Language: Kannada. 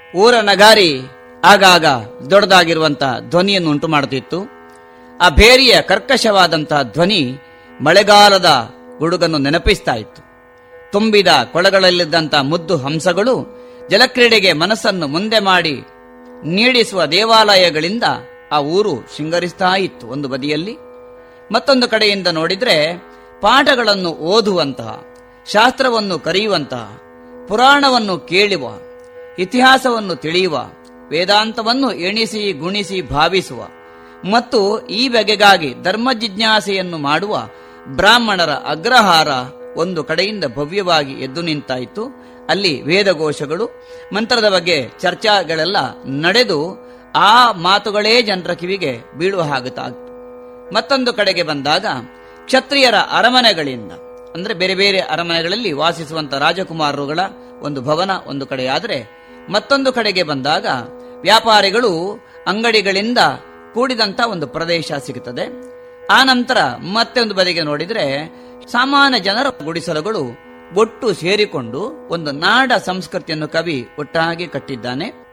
ಊರ ನಗಾರಿ ಆಗಾಗ ದೊಡ್ಡದಾಗಿರುವಂತಹ ಧ್ವನಿಯನ್ನು ಉಂಟು ಮಾಡುತ್ತಿತ್ತು ಆ ಭೇರಿಯ ಕರ್ಕಶವಾದಂತಹ ಧ್ವನಿ ಮಳೆಗಾಲದ ಗುಡುಗನ್ನು ನೆನಪಿಸ್ತಾ ಇತ್ತು ತುಂಬಿದ ಕೊಳಗಳಲ್ಲಿದ್ದಂತಹ ಮುದ್ದು ಹಂಸಗಳು ಜಲಕ್ರೀಡೆಗೆ ಮನಸ್ಸನ್ನು ಮುಂದೆ ಮಾಡಿ ನೀಡಿಸುವ ದೇವಾಲಯಗಳಿಂದ ಆ ಊರು ಶೃಂಗರಿಸ್ತಾ ಇತ್ತು ಒಂದು ಬದಿಯಲ್ಲಿ ಮತ್ತೊಂದು ಕಡೆಯಿಂದ ನೋಡಿದ್ರೆ ಪಾಠಗಳನ್ನು ಓದುವಂತಹ ಶಾಸ್ತ್ರವನ್ನು ಕರೆಯುವಂತಹ ಪುರಾಣವನ್ನು ಕೇಳುವ ಇತಿಹಾಸವನ್ನು ತಿಳಿಯುವ ವೇದಾಂತವನ್ನು ಎಣಿಸಿ ಗುಣಿಸಿ ಭಾವಿಸುವ ಮತ್ತು ಈ ಬಗೆಗಾಗಿ ಧರ್ಮ ಜಿಜ್ಞಾಸೆಯನ್ನು ಮಾಡುವ ಬ್ರಾಹ್ಮಣರ ಅಗ್ರಹಾರ ಒಂದು ಕಡೆಯಿಂದ ಭವ್ಯವಾಗಿ ಎದ್ದು ನಿಂತಾಯಿತು ಅಲ್ಲಿ ವೇದಘೋಷಗಳು ಮಂತ್ರದ ಬಗ್ಗೆ ಚರ್ಚಾಗಳೆಲ್ಲ ನಡೆದು ಆ ಮಾತುಗಳೇ ಜನರ ಕಿವಿಗೆ ಬೀಳುವ ಹಾಗುತ್ತಾಗಿತ್ತು ಮತ್ತೊಂದು ಕಡೆಗೆ ಬಂದಾಗ ಕ್ಷತ್ರಿಯರ ಅರಮನೆಗಳಿಂದ ಅಂದ್ರೆ ಬೇರೆ ಬೇರೆ ಅರಮನೆಗಳಲ್ಲಿ ವಾಸಿಸುವಂತ ರಾಜಕುಮಾರರುಗಳ ಒಂದು ಭವನ ಒಂದು ಕಡೆಯಾದರೆ ಮತ್ತೊಂದು ಕಡೆಗೆ ಬಂದಾಗ ವ್ಯಾಪಾರಿಗಳು ಅಂಗಡಿಗಳಿಂದ ಕೂಡಿದಂತ ಒಂದು ಪ್ರದೇಶ ಸಿಗುತ್ತದೆ ಆ ನಂತರ ಮತ್ತೆ ಒಂದು ಬದಿಗೆ ನೋಡಿದ್ರೆ ಸಾಮಾನ್ಯ ಜನರ ಗುಡಿಸಲುಗಳು ಒಟ್ಟು ಸೇರಿಕೊಂಡು ಒಂದು ನಾಡ ಸಂಸ್ಕೃತಿಯನ್ನು ಕವಿ ಒಟ್ಟಾಗಿ ಕಟ್ಟಿದ್ದಾನೆ